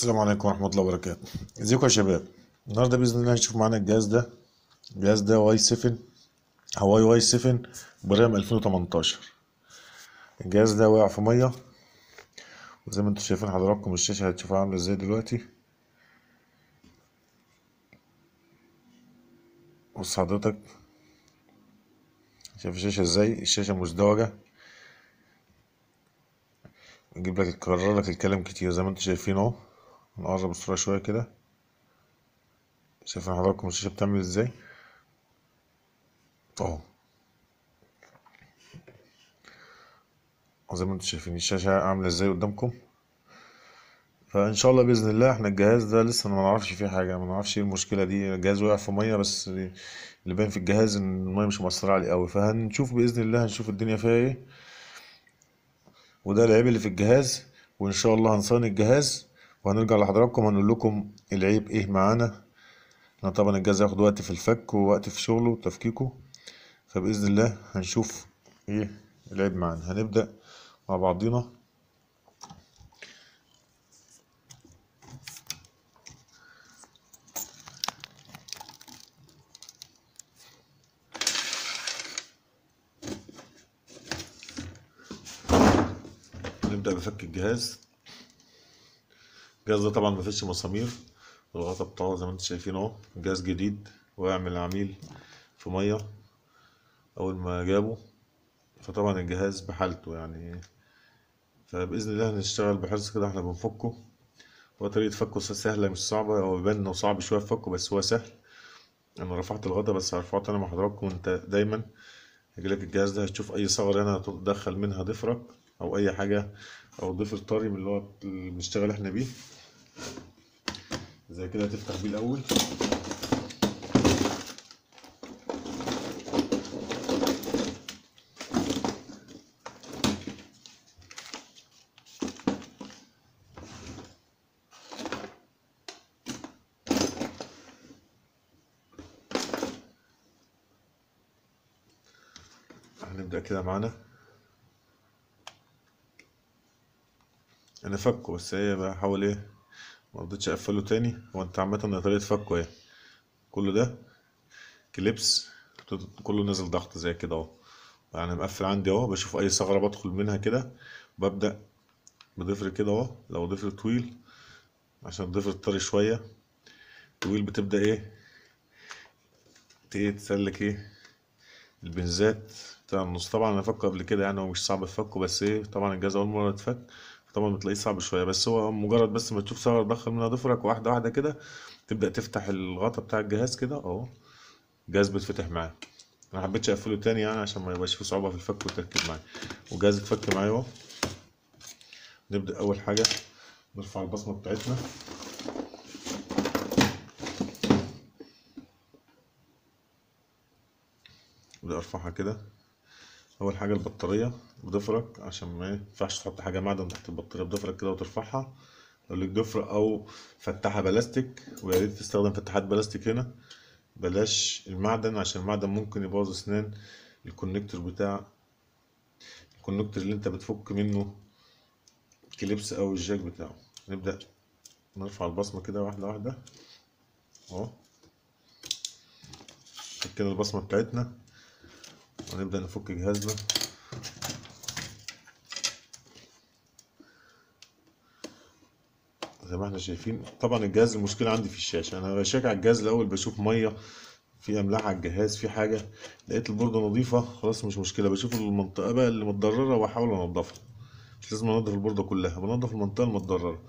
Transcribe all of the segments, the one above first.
السلام عليكم ورحمة الله وبركاته ازيكم يا شباب النهاردة بإذن الله هنشوف معانا الجهاز ده الجهاز ده واي 7 هواي واي 7 برام 2018 الجهاز ده واقع في مية وزي ما انتم شايفين حضراتكم الشاشة هتشوفها عاملة ازاي دلوقتي بص حضرتك شايف الشاشة ازاي الشاشة مزدوجة يجيب لك يكرر لك الكلام كتير زي ما انتم شايفين اهو نقرب الصورة شوية كده شايفين حضراتكم الشاشة بتعمل ازاي اهو وزي ما انتم شايفين الشاشة عاملة ازاي قدامكم فان شاء الله باذن الله احنا الجهاز ده لسه ما نعرفش فيه حاجه ما نعرفش ايه المشكله دي الجهاز وقع في ميه بس اللي باين في الجهاز ان الميه مش مؤثره عليه قوي فهنشوف باذن الله هنشوف الدنيا فيها ايه وده العيب اللي في الجهاز وان شاء الله هنصين الجهاز وهنرجع لحضراتكم هنقول لكم العيب ايه معانا لان طبعا الجهاز هياخد وقت في الفك ووقت في شغله وتفكيكه فباذن الله هنشوف ايه العيب معانا هنبدا مع بعضينا نبدأ بفك الجهاز الجهاز ده طبعا مفيش مسامير الغطا بتاعه زي ما انتم شايفين اهو جهاز جديد وقع من العميل في مية أول ما جابه فطبعا الجهاز بحالته يعني فبإذن الله هنشتغل بحرص كده احنا بنفكه هو طريقة فكه سهلة مش صعبة هو يبان انه صعب شوية في فكه بس هو سهل أنا رفعت الغطا بس رفعته أنا مع حضراتكم وأنت دايما يجيلك الجهاز ده هتشوف أي ثغرة هنا هتدخل منها ضفرك او اي حاجه او ضفر طري من اللي هو اللي بنشتغل احنا بيه زي كده هتفتح بيه الاول هنبدأ كده معانا انا فكه بس هي بحاول ايه مرضتش اقفله تاني هو انت عامة طريقة فكه ايه كل ده كليبس كله نازل ضغط زي كده اهو يعني مقفل عندي اهو بشوف اي ثغرة بدخل منها كده ببدأ بضفر كده اهو لو ضفر طويل عشان الضفر طري شوية طويل بتبدأ ايه تسلك ايه البنزات بتاع النص طبعا انا فكه قبل كده يعني هو مش صعب تفكه بس ايه طبعا الجهاز اول مرة اتفك طبعا بتلاقيه صعب شويه بس هو مجرد بس ما تشوف ثغره تدخل منها ضفرك واحده واحده كده تبدا تفتح الغطا بتاع الجهاز كده اهو الجهاز بيتفتح معاك انا حبيتش اقفله تاني يعني عشان ما يبقاش فيه صعوبه في الفك والتركيب معايا والجهاز اتفك معايا اهو نبدا اول حاجه نرفع البصمه بتاعتنا ابدا ارفعها كده اول حاجه البطاريه بضفرك عشان ما ينفعش تحط حاجه معدن تحت البطاريه بضفرك كده وترفعها لو ليك ضفر او فتحه بلاستيك ويا ريت تستخدم فتحات بلاستيك هنا بلاش المعدن عشان المعدن ممكن يبوظ اسنان الكونكتور بتاع الكونكتور اللي انت بتفك منه الكليبس او الجاك بتاعه نبدا نرفع البصمه كده واحده واحده اهو فكينا البصمه بتاعتنا ونبدأ نفك جهازنا زي ما احنا شايفين طبعا الجهاز المشكلة عندي في الشاشة انا بشيك على الجهاز الاول بشوف مية في املاح على الجهاز في حاجة لقيت البوردة نظيفة خلاص مش مشكلة بشوف المنطقة بقى اللي متضررة واحاول انضفها مش لازم انضف البوردة كلها بنضف المنطقة المتضررة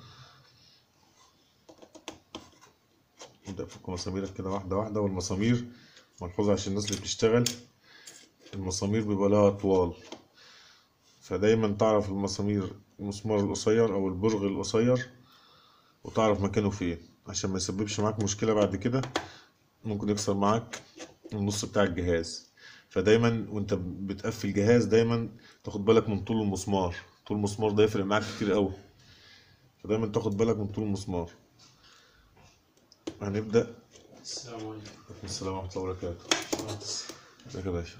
نبدأ نفك مساميرك كده واحدة واحدة والمسامير ملحوظة عشان الناس اللي بتشتغل المسامير بيبقى لها أطوال فدايما تعرف المسامير المسمار القصير أو البرغ القصير وتعرف مكانه فين عشان ما يسببش معاك مشكلة بعد كده ممكن يكسر معاك النص بتاع الجهاز فدايما وانت بتقفل الجهاز دايما تاخد بالك من طول المسمار طول المسمار ده يفرق معاك كتير قوي فدايما تاخد بالك من طول المسمار هنبدأ السلام عليكم السلام ورحمة الله وبركاته ازيك يا باشا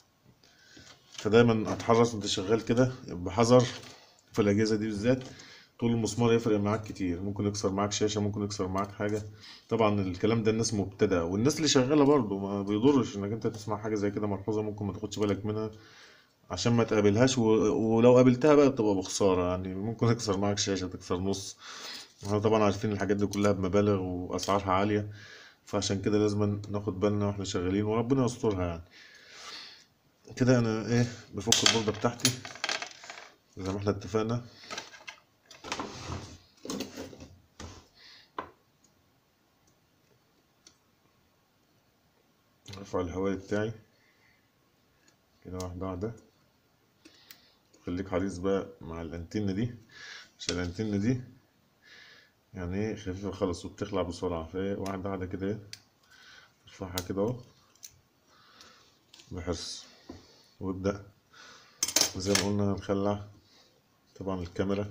فدايما اتحرص وانت شغال كده بحذر في الاجهزه دي بالذات طول المسمار يفرق معاك كتير ممكن يكسر معاك شاشة ممكن يكسر معاك حاجة طبعا الكلام ده الناس مبتدئة والناس اللي شغالة برضه ما بيضرش انك انت تسمع حاجة زي كده ملحوظة ممكن ما تاخدش بالك منها عشان ما تقابلهاش و... ولو قابلتها بقى تبقى بخسارة يعني ممكن تكسر معاك شاشة تكسر نص احنا طبعا عارفين الحاجات دي كلها بمبالغ وأسعارها عالية فعشان كده لازم ناخد بالنا واحنا شغالين وربنا يسترها يعني كده انا ايه بفك البوردة بتاعتي زي ما احنا اتفقنا ارفع الهواء بتاعي كده واحدة واحدة خليك حريص بقى مع الانتنة دي عشان الانتنة دي يعني ايه خفيفة خالص وبتخلع بسرعة فايه واحدة واحدة كده ايه ارفعها كده اهو بحرص وابدأ زي ما قلنا هنخلع طبعا الكاميرا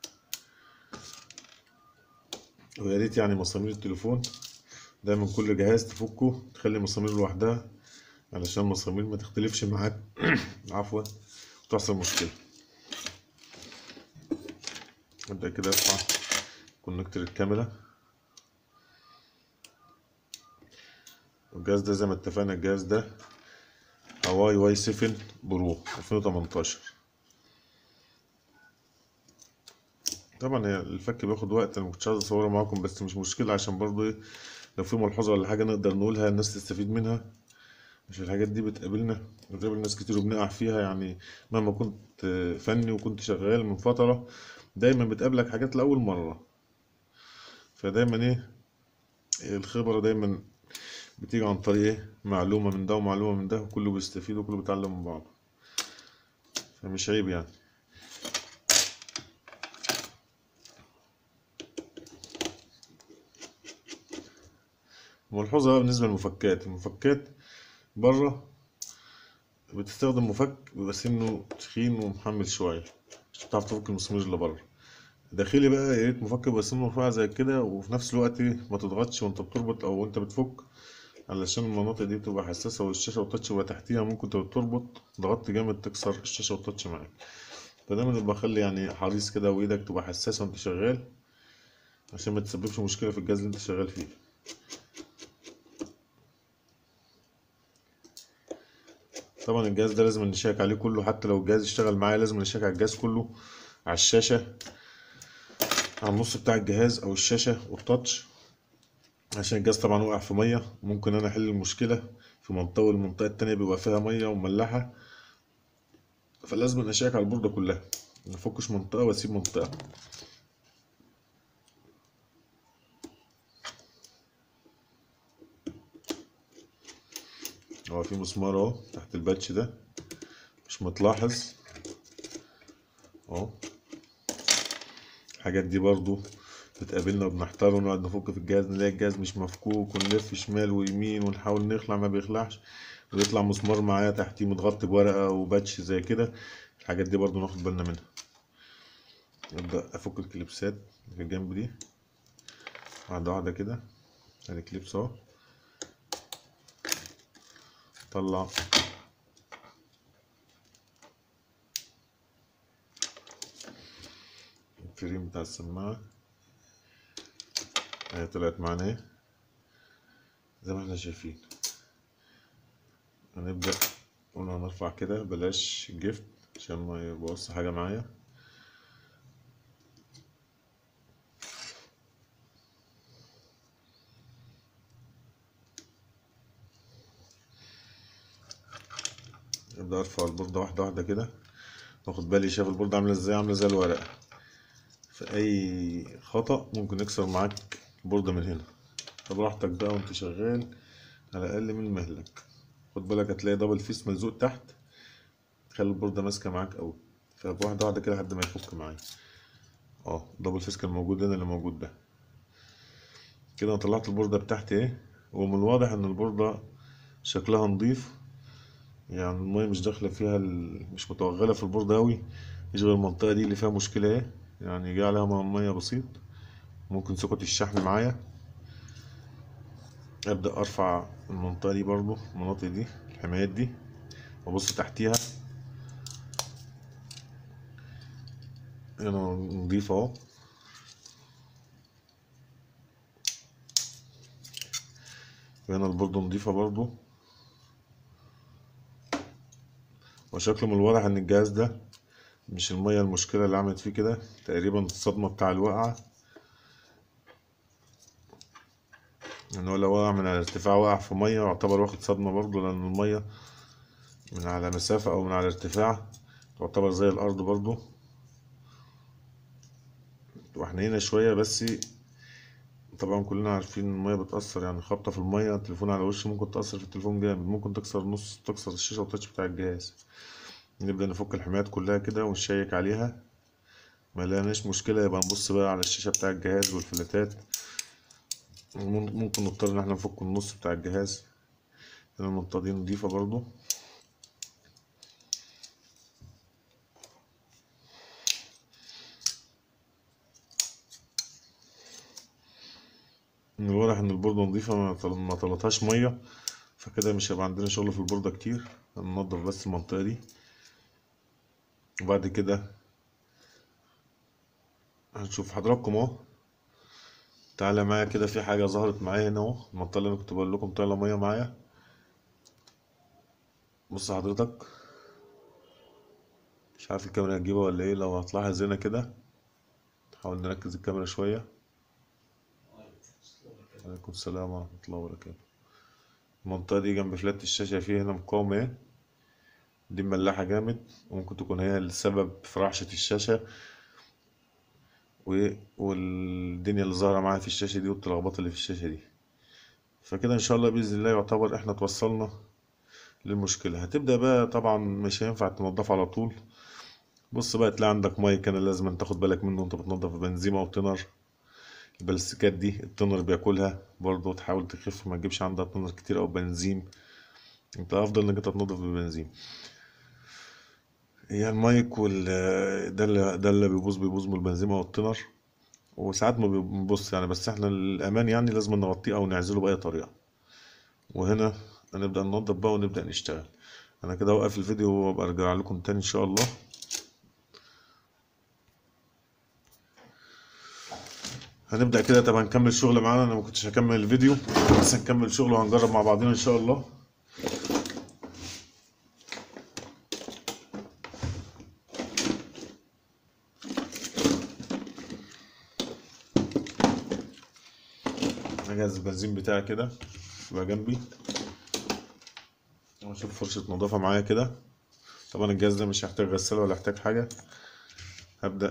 ويا ريت يعني مسامير التليفون دايما كل جهاز تفكه تخلي مسامير لوحدها علشان المسامير ما تختلفش معاك عفوا وتحصل مشكلة ابدأ كده ارفع كونكتور الكاميرا الجهاز ده زي ما اتفقنا الجهاز ده هواي واي 7 برو 2018 طبعا هي الفك بياخد وقت انا مكنتش عايز اصوره معاكم بس مش مشكلة عشان برضو ايه لو في ملحوظة ولا حاجة نقدر نقولها الناس تستفيد منها مش الحاجات دي بتقابلنا بتقابل ناس كتير وبنقع فيها يعني مهما كنت فني وكنت شغال من فترة دايما بتقابلك حاجات لأول مرة فدايما ايه الخبرة دايما بتيجي عن طريق ايه معلومة من ده ومعلومة من ده وكله بيستفيد وكله بيتعلم من بعضه فمش عيب يعني ملحوظة بقى بالنسبة للمفكات المفكات بره بتستخدم مفك بيبقى سنه تخين ومحمل شوية عشان تعرف تفك المسامير اللي بره داخلي بقى يا ريت مفك يبقى سنه رفيع زي كده وفي نفس الوقت إيه ما تضغطش وانت بتربط او وانت بتفك علشان المناطق دي بتبقى حساسة والشاشة والتاتش يبقى تحتيها ممكن تبقى تربط ضغطت جامد تكسر الشاشة والتاتش معاك فدايما يبقى خلي يعني حريص كده وايدك تبقى حساسة وانت شغال عشان ما تسببش مشكلة في الجهاز اللي انت شغال فيه طبعا الجهاز ده لازم نشيك عليه كله حتى لو الجهاز اشتغل معايا لازم نشيك على الجهاز كله على الشاشة على النص بتاع الجهاز او الشاشة والتاتش عشان الجهاز طبعا وقع في مية ممكن انا احل المشكلة في منطقة والمنطقة التانية بيبقى فيها مية ومملحة فلازم اشيك على البوردة كلها مفكش منطقة واسيب منطقة هو في مسمار اهو تحت الباتش ده مش متلاحظ اهو الحاجات دي برضو بتقابلنا وبنحتار ونقعد نفك في الجهاز نلاقي الجهاز مش مفكوك ونلف شمال ويمين ونحاول نخلع ما بيخلعش ويطلع مسمار معايا تحتيه متغطي بورقة وباتش زي كده الحاجات دي برضو ناخد بالنا منها ابدأ افك الكليبسات اللي في الجنب دي واحدة واحدة كده ادي كليبس اهو طلع الفريم بتاع السماعة اهي طلعت معانا اهي زي ما احنا شايفين هنبدأ قلنا هنرفع كده بلاش جفت عشان ما يبوظش حاجة معايا ابدأ ارفع البوردة واحدة واحدة كده واخد بالي شايف البوردة عاملة ازاي عاملة زي الورقة في اي خطأ ممكن يكسر معاك البوردة من هنا فبراحتك بقى وانت شغال على اقل من مهلك خد بالك هتلاقي دبل فيس ملزوق تحت تخلي البوردة ماسكة معاك اوي فواحدة واحدة كده لحد ما يفك معايا اه دبل فيس كان موجود هنا اللي موجود ده كده انا طلعت البوردة بتاعتي ايه ومن الواضح ان البوردة شكلها نضيف يعني المية مش داخلة فيها ال... مش متوغلة في البوردة أوي مش غير المنطقة دي اللي فيها مشكلة ايه يعني جه عليها مية بسيط ممكن سقط الشحن معايا أبدأ أرفع المنطقة دي برضو المناطق دي الحمايات دي وأبص تحتيها هنا نضيفة اهو وهنا البوردة نضيفة برضو وشكله من الواضح ان الجهاز ده مش المية المشكلة اللي عملت فيه كده تقريبا الصدمة بتاع الوقعة ان هو لو وقع من على ارتفاع وقع في مية يعتبر واخد صدمة برضو لان المية من على مسافة او من على ارتفاع تعتبر زي الارض برضو وحنينة شوية بس طبعا كلنا عارفين ان المية بتأثر يعني خبطة في المية التليفون على وشه ممكن تأثر في التليفون جامد ممكن تكسر نص تكسر الشاشة والتاتش بتاع الجهاز نبدأ نفك الحمايات كلها كده ونشيك عليها ما لقيناش مشكلة يبقى نبص بقى على الشاشة بتاع الجهاز والفلاتات مم- ممكن نضطر ان احنا نفك النص بتاع الجهاز هنا المنطقة دي نضيفة برضو من الواضح ان البوردة نضيفة ما طل- ما طلتهاش مية فكده مش هيبقى عندنا شغل في البوردة كتير هننضف بس المنطقة دي وبعد كده هنشوف حضراتكم اهو تعالى معايا كده في حاجة ظهرت معايا هنا اهو المنطقة اللي انا كنت بقول لكم طايلة مية معايا بص حضرتك مش عارف الكاميرا هتجيبها ولا ايه لو هتلاحظ هنا كده نحاول نركز الكاميرا شوية عليكم السلام ورحمة الله وبركاته المنطقة دي جنب فلات الشاشة فيه هنا مقاومة اهي دي مملحة جامد وممكن تكون هي السبب في رعشة الشاشة و... والدنيا اللي ظاهرة معايا في الشاشة دي والتلخبطة اللي في الشاشة دي فكده ان شاء الله بإذن الله يعتبر احنا توصلنا للمشكلة هتبدأ بقى طبعا مش هينفع تنضف على طول بص بقى تلاقي عندك مايك انا لازم تاخد بالك منه وانت بتنضف بنزيمة او تنر البلاستيكات دي التنر بياكلها برضه تحاول تخف ما تجيبش عندها تنر كتير او بنزين انت افضل انك انت تنضف بالبنزين هي المايك وال ده اللي ده اللي بيبوظ بيبوظ من البنزين او التنر وساعات ما بيبص يعني بس احنا الامان يعني لازم نغطيه او نعزله باي طريقه وهنا هنبدا ننضف بقى ونبدا نشتغل انا كده اوقف الفيديو وابقى ارجع لكم تاني ان شاء الله هنبدا كده طبعا نكمل شغل معانا انا ما كنتش هكمل الفيديو بس هنكمل شغل وهنجرب مع بعضنا ان شاء الله هجهز البنزين بتاعي كده يبقى جنبي واشوف فرشة نظافة معايا كده طبعا الجهاز ده مش هيحتاج غسالة ولا يحتاج حاجة هبدأ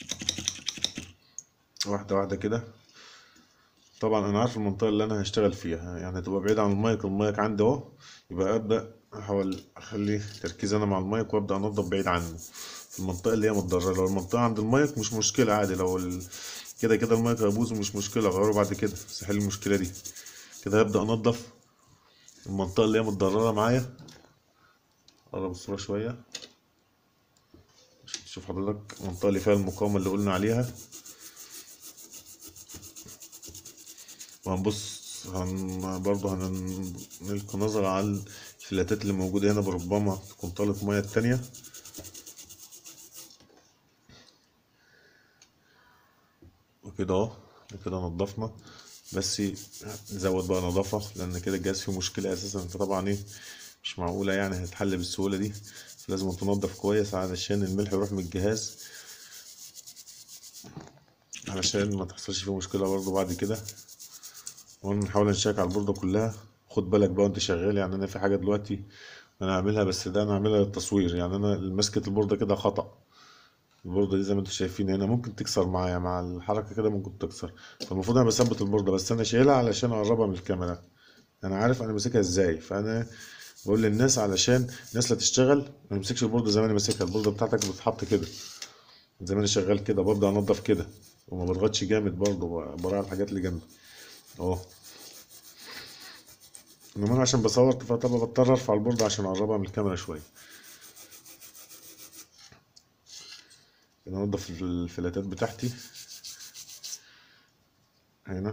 واحدة واحدة كده طبعا انا عارف المنطقة اللي انا هشتغل فيها يعني هتبقى بعيد عن المايك المايك عندي اهو يبقى ابدأ احاول اخلي تركيزي انا مع المايك وابدأ انضف بعيد عنه في المنطقة اللي هي متضررة لو المنطقة عند المايك مش مشكلة عادي لو ال... كده كده المايك هيبوظ مش مشكلة اغيره بعد كده بس احل المشكلة دي كده هبدأ انضف المنطقة اللي هي متضررة معايا قرب الصورة شوية عشان تشوف حضرتك المنطقة اللي فيها المقاومة اللي قلنا عليها وهنبص هن برضه هنلقي نظرة على الفلاتات اللي موجودة هنا بربما تكون طالت مية التانية وكده اهو كده نضفنا بس نزود بقى نظافة لأن كده الجهاز فيه مشكلة أساسا انت طبعا ايه مش معقولة يعني هتحل بالسهولة دي لازم تنضف كويس علشان الملح يروح من الجهاز علشان ما تحصلش فيه مشكلة برضه بعد كده ونحاول نشيك على البوردة كلها خد بالك بقى وانت شغال يعني انا في حاجة دلوقتي انا هعملها بس ده انا هعملها للتصوير يعني انا مسكة البوردة كده خطأ البوردة دي زي ما انتم شايفين هنا ممكن تكسر معايا مع الحركة كده ممكن تكسر فالمفروض انا بثبت البوردة بس انا شايلها علشان اقربها من الكاميرا انا عارف انا ماسكها ازاي فانا بقول للناس علشان الناس لا تشتغل ما تمسكش البوردة زي ما انا ماسكها البوردة بتاعتك بتتحط كده زي ما انا شغال كده برضه انضف كده وما بضغطش جامد برضه براعي الحاجات اللي جنبي اهو انما انا عشان بصور فطبعا بضطر ارفع البوردة عشان اقربها من الكاميرا شوية كده انضف الفلاتات بتاعتي هنا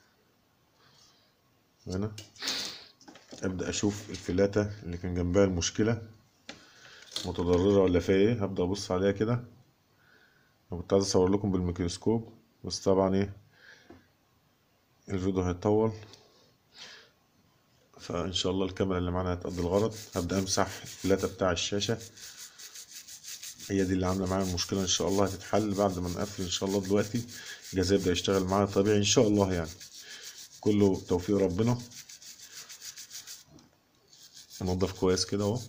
هنا ابدا اشوف الفلاتة اللي كان جنبها المشكلة متضررة ولا فيها ايه هبدا ابص عليها كده انا كنت عايز اصور لكم بالميكروسكوب بس طبعا ايه الفيديو هيطول فان شاء الله الكاميرا اللي معانا هتقضي الغرض هبدا امسح الفلاتة بتاع الشاشة هي دي اللي عامله معايا المشكله ان شاء الله هتتحل بعد ما نقفل ان شاء الله دلوقتي الجهاز يبدا يشتغل معايا طبيعي ان شاء الله يعني كله توفيق ربنا انضف كويس كده اهو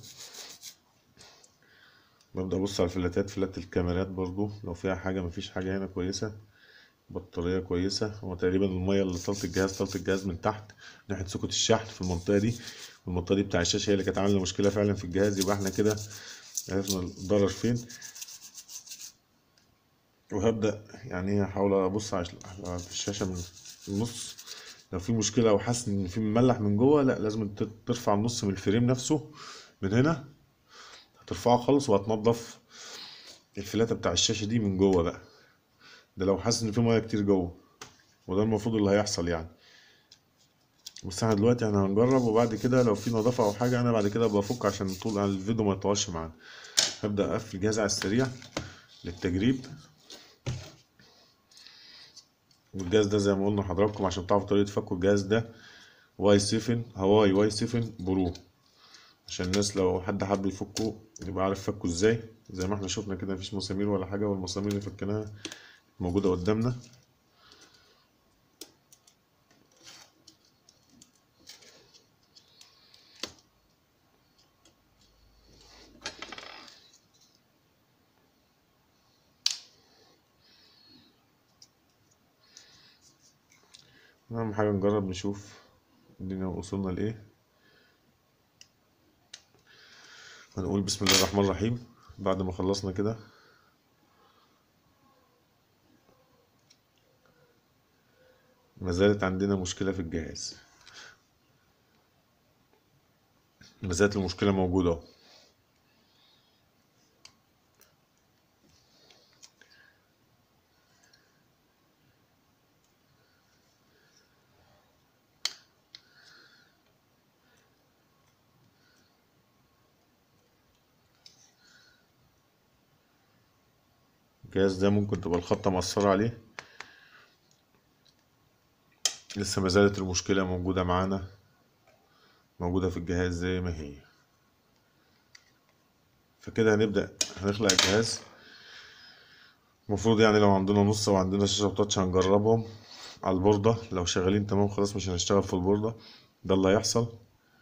ببدا ابص على الفلاتات فلات الكاميرات برضو لو فيها حاجه مفيش حاجه هنا كويسه بطاريه كويسه هو تقريبا الميه اللي طلت الجهاز طلت الجهاز من تحت ناحيه سوكت الشحن في المنطقه دي والمنطقه دي بتاع الشاشه هي اللي كانت عامله مشكله فعلا في الجهاز يبقى احنا كده عرفنا الضرر فين وهبدا يعني هحاول ابص على على الشاشه من النص لو في مشكله او حاسس ان في مملح من جوه لا لازم ت- ترفع النص من الفريم نفسه من هنا هترفعه خالص وهتنضف الفلاتة بتاع الشاشة دي من جوه بقى ده لو حاسس ان في ميه كتير جوه وده المفروض اللي هيحصل يعني بس احنا دلوقتي احنا هنجرب وبعد كده لو في نظافة او حاجة انا بعد كده بفك عشان طول الفيديو ما يطولش معانا هبدأ اقفل الجهاز على السريع للتجريب والجهاز ده زي ما قلنا لحضراتكم عشان تعرفوا طريقة فكوا الجهاز ده واي 7 هواي واي 7 برو عشان الناس لو حد حب يفكه يبقى عارف فكه ازاي زي ما احنا شفنا كده مفيش مسامير ولا حاجة والمسامير اللي فكناها موجودة قدامنا أهم حاجة نجرب نشوف الدنيا وصلنا لإيه هنقول بسم الله الرحمن الرحيم بعد ما خلصنا كده ما زالت عندنا مشكلة في الجهاز ما زالت المشكلة موجودة اهو الجهاز ده ممكن تبقى الخبطة مأثرة عليه لسه ما زالت المشكلة موجودة معانا موجودة في الجهاز زي ما هي فكده هنبدأ هنخلع الجهاز المفروض يعني لو عندنا نص وعندنا شاشة وتاتش هنجربهم على البوردة لو شغالين تمام خلاص مش هنشتغل في البوردة ده اللي هيحصل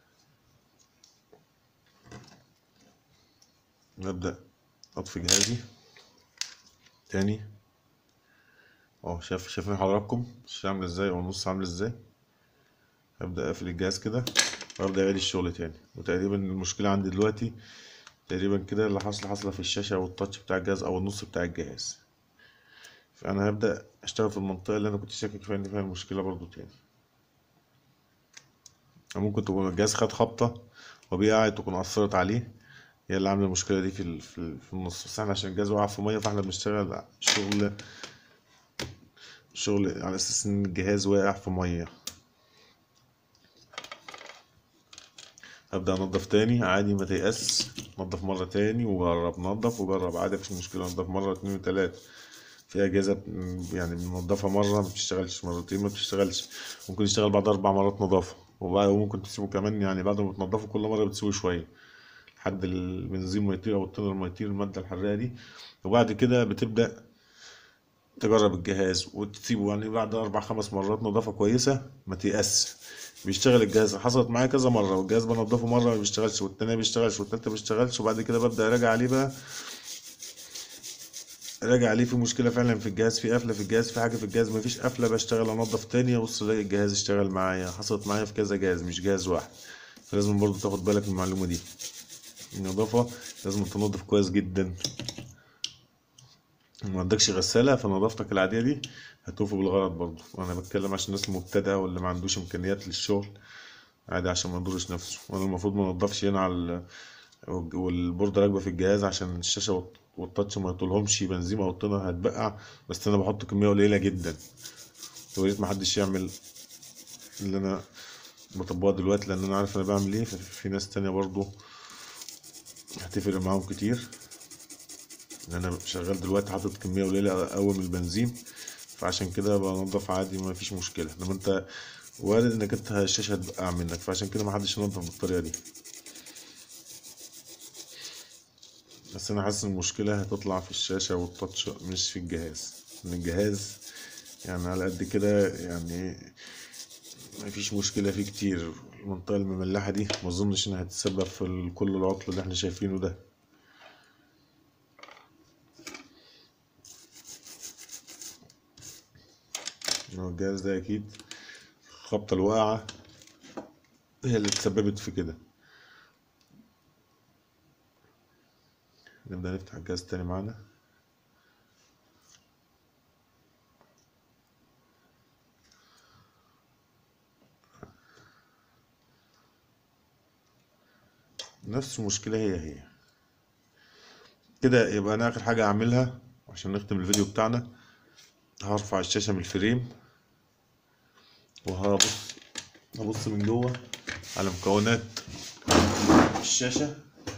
نبدأ أطفي جهازي تاني اه شايف شايفين حضراتكم الشاشة عاملة ازاي او النص عامل ازاي هبدأ اقفل الجهاز كده وابدأ اعيد الشغل تاني وتقريبا المشكلة عندي دلوقتي تقريبا كده اللي حصل حصل في الشاشة او التاتش بتاع الجهاز او النص بتاع الجهاز فانا هبدأ اشتغل في المنطقة اللي انا كنت شاكك فيها ان فيها المشكلة برضو تاني أو ممكن تكون الجهاز خد خبطة وبيقع تكون أثرت عليه هي اللي عاملة المشكلة دي في ال- في ال- في النص بس احنا عشان الجهاز وقع في مية فاحنا بنشتغل شغل شغل على أساس إن الجهاز واقع في مية هبدأ أنضف تاني عادي ما تيأس نضف مرة تاني وجرب نضف وجرب عادي مفيش مشكلة نضف مرة اتنين وتلاتة في أجهزة ب- يعني بننضفها مرة ما بتشتغلش مرتين ما بتشتغلش ممكن يشتغل بعد أربع مرات نظافة وبعد وممكن تسيبه كمان يعني بعد ما بتنضفه كل مرة بتسيبه شوية لحد البنزين ما يطير أو التونر ما يطير المادة الحرارية دي وبعد كده بتبدأ تجرب الجهاز وتسيبه يعني بعد أربع خمس مرات نظافة كويسة ما تيأس بيشتغل الجهاز حصلت معايا كذا مرة والجهاز بنضفه مرة ما بيشتغلش والتانية بيشتغلش والتالتة ما بيشتغلش وبعد كده ببدأ أراجع عليه بقى راجع عليه في مشكلة فعلا في الجهاز في قفلة في الجهاز في حاجة في الجهاز مفيش قفلة بشتغل أنضف تاني أبص ألاقي الجهاز اشتغل معايا حصلت معايا في كذا جهاز مش جهاز واحد فلازم برضو تاخد بالك من المعلومة دي النظافة لازم تنضف كويس جدا ما عندكش غسالة فنظافتك العادية دي هتوفي بالغرض برضو وأنا بتكلم عشان الناس المبتدئة واللي ما عندوش إمكانيات للشغل عادي عشان ما يضرش نفسه وأنا المفروض ما انضفش هنا على ال- والبوردة راكبة في الجهاز عشان الشاشة والت- والتاتش ما يطولهمش بنزين أو الطينة هتبقع بس أنا بحط كمية قليلة جدا وياريت محدش يعمل اللي أنا بطبقه دلوقتي لأن أنا عارف أنا بعمل إيه ففي ناس تانية برضو هتفرق معاهم كتير ان انا شغال دلوقتي حاطط كميه قليله قوي من البنزين فعشان كده بنضف عادي ما فيش مشكله انما انت وارد انك انت الشاشة هتبقع منك فعشان كده محدش ينضف بالطريقة دي بس انا حاسس المشكلة هتطلع في الشاشة والتاتش مش في الجهاز ان الجهاز يعني على قد كده يعني مفيش مشكلة فيه كتير المنطقة المملحة دي مظنش انها هتتسبب في ال- كل العطل اللي احنا شايفينه ده هو الجهاز ده اكيد الخبطة الواقعة هي اللي تسببت في كده نبدأ نفتح الجهاز تاني معانا نفس المشكلة هي هي كده يبقى أنا آخر حاجة أعملها عشان نختم الفيديو بتاعنا هرفع الشاشة من الفريم وهبص هبص من جوه على مكونات الشاشة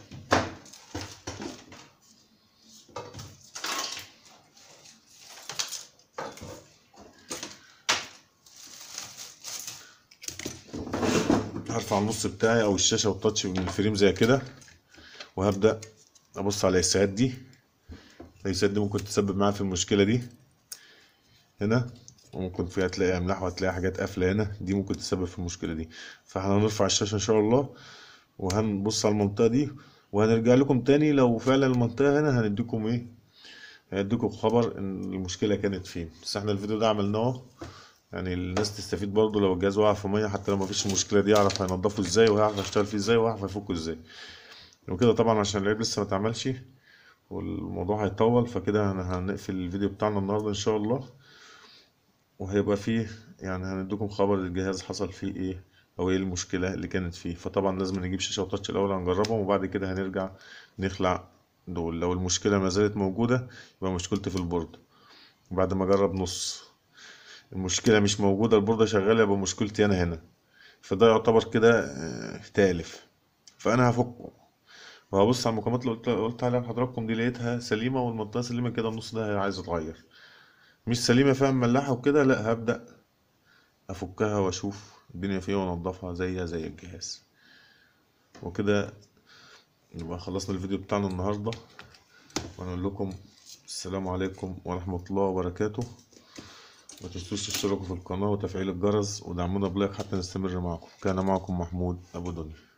هرفع النص بتاعي او الشاشه والتاتش من الفريم زي كده وهبدا ابص على اليسات دي اليسات دي ممكن تسبب معايا في المشكله دي هنا وممكن فيها تلاقي املاح وهتلاقي حاجات قافله هنا دي ممكن تسبب في المشكله دي فاحنا هنرفع الشاشه ان شاء الله وهنبص على المنطقه دي وهنرجع لكم تاني لو فعلا المنطقه هنا هنديكم ايه هنديكم خبر ان المشكله كانت فين بس احنا الفيديو ده عملناه يعني الناس تستفيد برضه لو الجهاز وقع في ميه حتى لو مفيش المشكله دي يعرف هينضفه ازاي وهيعرف يشتغل فيه ازاي وهيعرف يفكه ازاي وكده طبعا عشان العيب لسه ما اتعملش والموضوع هيطول فكده هن- هنقفل الفيديو بتاعنا النهارده ان شاء الله وهيبقى فيه يعني هنديكم خبر الجهاز حصل فيه ايه او ايه المشكله اللي كانت فيه فطبعا لازم نجيب شاشه وتاتش الاول هنجربهم وبعد كده هنرجع نخلع دول لو المشكله ما زالت موجوده يبقى مشكلتي في البورد وبعد ما اجرب نص المشكلة مش موجودة البوردة شغالة يبقى مشكلتي أنا هنا فده يعتبر كده آه، تالف فأنا هفكه وهبص على المكالمات اللي قلت قلت عليها لحضراتكم دي لقيتها سليمة والمنطقة سليمة كده النص ده عايز يتغير مش سليمة فيها مملحة وكده لأ هبدأ أفكها وأشوف الدنيا فيها وأنضفها زيها زي الجهاز وكده نبقى خلصنا الفيديو بتاعنا النهاردة ونقول لكم السلام عليكم ورحمة الله وبركاته ما تنسوش تشتركوا في القناة وتفعيل الجرس ودعمونا بلايك حتى نستمر معكم كان معكم محمود أبو دنيا